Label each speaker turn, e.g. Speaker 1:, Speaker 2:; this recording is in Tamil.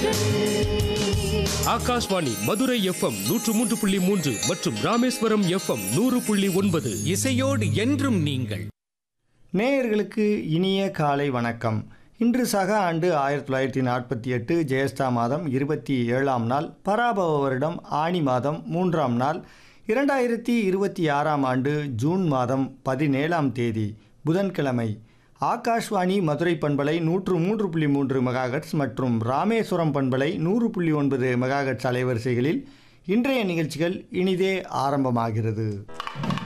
Speaker 1: ஆகாஷ்வாணி மதுரை எஃப்எம் நூற்று மூன்று புள்ளி மூன்று மற்றும் ராமேஸ்வரம் எஃப்எம் நூறு புள்ளி ஒன்பது
Speaker 2: இசையோடு என்றும் நீங்கள்
Speaker 3: நேயர்களுக்கு இனிய காலை வணக்கம் இன்று சக ஆண்டு ஆயிரத்தி தொள்ளாயிரத்தி நாற்பத்தி எட்டு ஜெயஸ்டா மாதம் இருபத்தி ஏழாம் நாள் பராபவ வருடம் ஆனி மாதம் மூன்றாம் நாள் இரண்டாயிரத்தி இருபத்தி ஆறாம் ஆண்டு ஜூன் மாதம் பதினேழாம் தேதி புதன்கிழமை ஆகாஷ்வாணி மதுரை பண்பலை நூற்று மூன்று புள்ளி மூன்று மெகாஹெட்ஸ் மற்றும் ராமேஸ்வரம் பண்பலை நூறு புள்ளி ஒன்பது மெகாஹெட்ஸ் அலைவரிசைகளில் இன்றைய நிகழ்ச்சிகள் இனிதே ஆரம்பமாகிறது